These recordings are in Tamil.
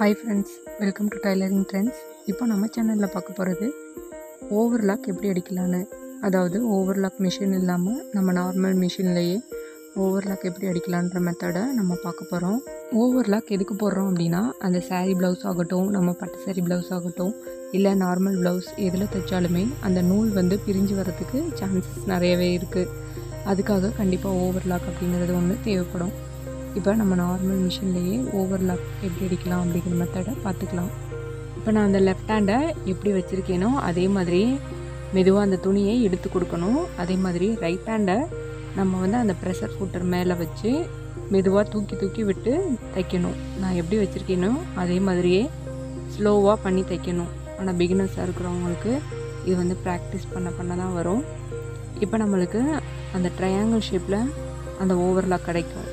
hi friends welcome to tailoring trends இப்போ நம்ம சேனலில் பார்க்க போகிறது ஓவர்லாக் எப்படி அடிக்கலான்னு அதாவது ஓவர்லாக் மிஷின் இல்லாமல் நம்ம நார்மல் மிஷின்லேயே ஓவர்லாக் எப்படி அடிக்கலான்ற மெத்தடை நம்ம பார்க்க போகிறோம் ஓவர்லாக் எதுக்கு போடுறோம் அப்படின்னா அந்த saree ப்ளவுஸ் ஆகட்டும் நம்ம பட்டு saree ப்ளவுஸ் ஆகட்டும் இல்லை நார்மல் ப்ளவுஸ் எதில் தைச்சாலுமே அந்த நூல் வந்து பிரிஞ்சு வரதுக்கு சான்சஸ் நிறையவே இருக்குது அதுக்காக கண்டிப்பாக ஓவர்லாக் அப்படிங்கிறது ஒன்று தேவைப்படும் இப்போ நம்ம நார்மல் மிஷின்லேயே ஓவர்லாக் எப்படி அடிக்கலாம் அப்படிங்கிற மெத்தடை பார்த்துக்கலாம் இப்போ நான் அந்த லெஃப்ட் ஹேண்டை எப்படி வச்சுருக்கேனோ அதே மாதிரி மெதுவாக அந்த துணியை எடுத்து கொடுக்கணும் அதே மாதிரி ரைட் ஹேண்டை நம்ம வந்து அந்த ப்ரெஷர் ஃபுட்டர் மேலே வச்சு மெதுவாக தூக்கி தூக்கி விட்டு தைக்கணும் நான் எப்படி வச்சுருக்கேனோ அதே மாதிரியே ஸ்லோவாக பண்ணி தைக்கணும் ஆனால் பிகினர்ஸாக இருக்கிறவங்களுக்கு இது வந்து ப்ராக்டிஸ் பண்ண பண்ண தான் வரும் இப்போ நம்மளுக்கு அந்த ட்ரையாங்கிள் ஷேப்பில் அந்த ஓவர்லாக் கிடைக்கும்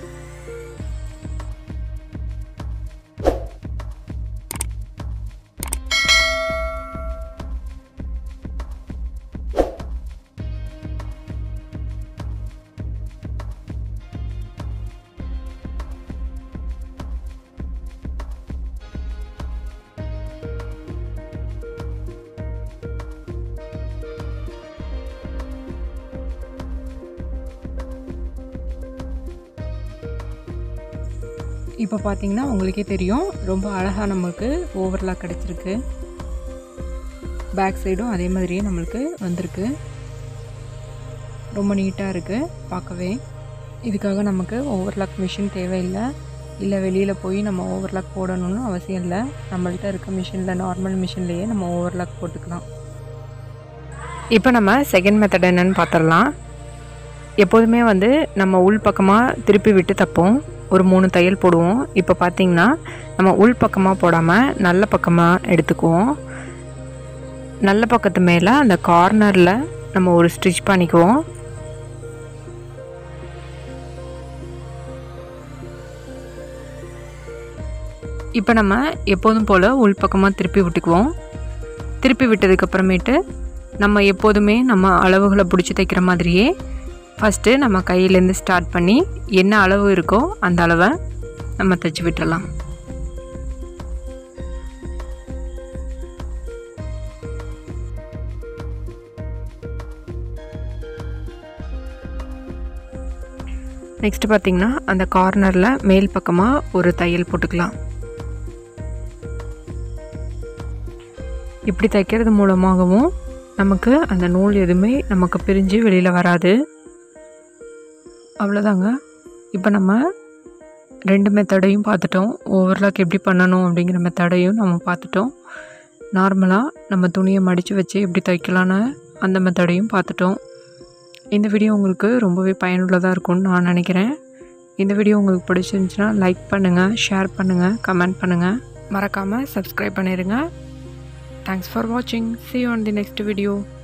இப்போ பார்த்தீங்கன்னா உங்களுக்கே தெரியும் ரொம்ப அழகாக நம்மளுக்கு ஓவர்லாக் கிடச்சிருக்கு பேக் சைடும் அதே மாதிரியே நம்மளுக்கு வந்திருக்கு ரொம்ப நீட்டாக இருக்குது பார்க்கவே இதுக்காக நமக்கு ஓவர்லாக் மிஷின் தேவையில்லை இல்லை வெளியில் போய் நம்ம ஓவர்லாக் போடணும்னு அவசியம் இல்லை நம்மள்ட்ட இருக்க மிஷினில் நார்மல் மிஷின்லேயே நம்ம ஓவர்லாக் போட்டுக்கலாம் இப்போ நம்ம செகண்ட் மெத்தட் என்னன்னு பார்த்துடலாம் எப்போதுமே வந்து நம்ம உள் பக்கமாக திருப்பி விட்டு தைப்போம் ஒரு மூணு தையல் போடுவோம் இப்போ பார்த்தீங்கன்னா நம்ம உள் பக்கமாக போடாமல் நல்ல பக்கமாக எடுத்துக்குவோம் நல்ல பக்கத்து மேலே அந்த கார்னரில் நம்ம ஒரு ஸ்டிச் பண்ணிக்குவோம் இப்போ நம்ம எப்போதும் போல் உள் பக்கமாக திருப்பி விட்டுக்குவோம் திருப்பி விட்டதுக்கப்புறமேட்டு நம்ம எப்போதுமே நம்ம அளவுகளை பிடிச்சி தைக்கிற மாதிரியே ஃபஸ்ட்டு நம்ம கையிலேருந்து ஸ்டார்ட் பண்ணி என்ன அளவு இருக்கோ அந்த அளவை நம்ம தைச்சி விட்டுறலாம் நெக்ஸ்ட் பார்த்திங்கன்னா அந்த கார்னரில் மேல் பக்கமாக ஒரு தையல் போட்டுக்கலாம் இப்படி தைக்கிறது மூலமாகவும் நமக்கு அந்த நூல் எதுவுமே நமக்கு பிரிஞ்சு வெளியில் வராது அவ்வளோதாங்க இப்போ நம்ம ரெண்டு மெத்தடையும் பார்த்துட்டோம் ஓவர்லாக் எப்படி பண்ணணும் அப்படிங்கிற மெத்தடையும் நம்ம பார்த்துட்டோம் நார்மலாக நம்ம துணியை மடித்து வச்சு எப்படி தைக்கலான்னு அந்த மெத்தடையும் பார்த்துட்டோம் இந்த வீடியோ உங்களுக்கு ரொம்பவே பயனுள்ளதாக இருக்கும்னு நான் நினைக்கிறேன் இந்த வீடியோ உங்களுக்கு பிடிச்சிருந்துச்சுன்னா லைக் பண்ணுங்கள் ஷேர் பண்ணுங்கள் கமெண்ட் பண்ணுங்கள் மறக்காமல் சப்ஸ்கிரைப் பண்ணிடுங்க தேங்க்ஸ் ஃபார் வாட்சிங் see you on the next video